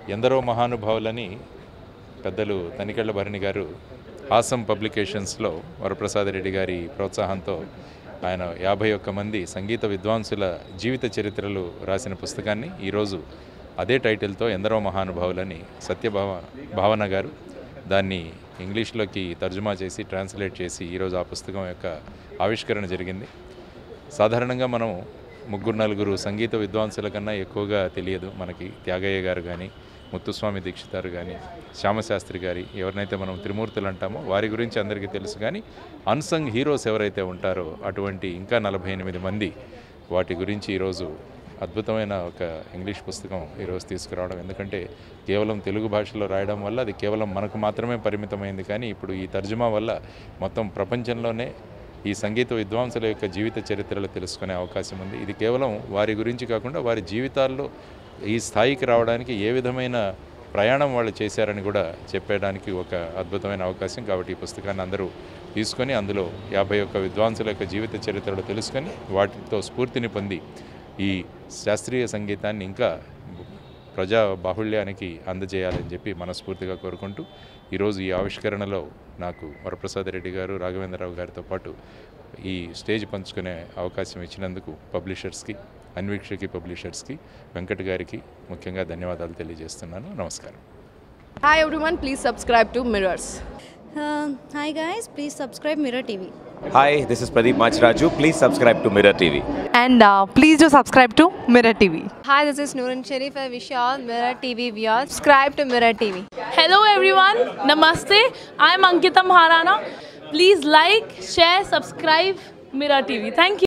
ఎందరో మహానుభావులని పెద్దలు తనికెళ్ల భరణి గారు హాసం పబ్లికేషన్స్లో వరప్రసాదరెడ్డి గారి ప్రోత్సాహంతో ఆయన యాభై ఒక్క మంది సంగీత విద్వాంసుల జీవిత చరిత్రలు రాసిన పుస్తకాన్ని ఈరోజు అదే టైటిల్తో ఎందరో మహానుభావులని సత్యభావ భావన గారు దాన్ని ఇంగ్లీష్లోకి తర్జుమా చేసి ట్రాన్స్లేట్ చేసి ఈరోజు ఆ పుస్తకం యొక్క ఆవిష్కరణ జరిగింది సాధారణంగా మనం ముగ్గురు నలుగురు సంగీత విద్వాంసుల కన్నా ఎక్కువగా తెలియదు మనకి త్యాగయ్య గారు కానీ ముత్తుస్వామి దీక్షితారు కానీ శ్యామశాస్త్రి గారి ఎవరినైతే మనం త్రిమూర్తులు అంటామో వారి గురించి అందరికీ తెలుసు కానీ అన్సంగ్ హీరోస్ ఎవరైతే ఉంటారో అటువంటి ఇంకా నలభై ఎనిమిది మంది వాటి గురించి ఈరోజు అద్భుతమైన ఒక ఇంగ్లీష్ పుస్తకం ఈరోజు తీసుకురావడం ఎందుకంటే కేవలం తెలుగు భాషలో రాయడం వల్ల అది కేవలం మనకు మాత్రమే పరిమితమైంది కానీ ఇప్పుడు ఈ తర్జుమా వల్ల మొత్తం ప్రపంచంలోనే ఈ సంగీత విద్వాంసుల యొక్క జీవిత చరిత్రలు తెలుసుకునే అవకాశం ఉంది ఇది కేవలం వారి గురించి కాకుండా వారి జీవితాల్లో ఈ స్థాయికి రావడానికి ఏ విధమైన ప్రయాణం వాళ్ళు చేశారని కూడా చెప్పడానికి ఒక అద్భుతమైన అవకాశం కాబట్టి ఈ పుస్తకాన్ని అందరూ తీసుకొని అందులో యాభై ఒక్క విద్వాంసుల యొక్క జీవిత చరిత్రలు తెలుసుకొని వాటితో స్ఫూర్తిని పొంది ఈ శాస్త్రీయ సంగీతాన్ని ఇంకా ప్రజా బాహుళ్యానికి అందజేయాలని చెప్పి మనస్ఫూర్తిగా కోరుకుంటూ ఈరోజు ఈ ఆవిష్కరణలో నాకు వరప్రసాద్ రెడ్డి గారు రాఘవేంద్రరావు గారితో పాటు ఈ స్టేజ్ పంచుకునే అవకాశం ఇచ్చినందుకు పబ్లిషర్స్కి అన్వీక్షకి పబ్లిషర్స్కి వెంకట్ గారికి ముఖ్యంగా ధన్యవాదాలు తెలియజేస్తున్నాను నమస్కారం Hi everyone, please subscribe to Mirrors. Uh, hi guys, please subscribe Mirror TV. Hi, this is Pradeep Machraju. Please subscribe to Mirror TV. and uh, please do subscribe to Mirror TV. Hi, this is Noorun Sharif. I wish you all Mirror TV viewers. Subscribe to Mirror TV. Hello everyone, Namaste. I'm Ankita Maharana. Please like, share, subscribe Mirror TV. Thank you.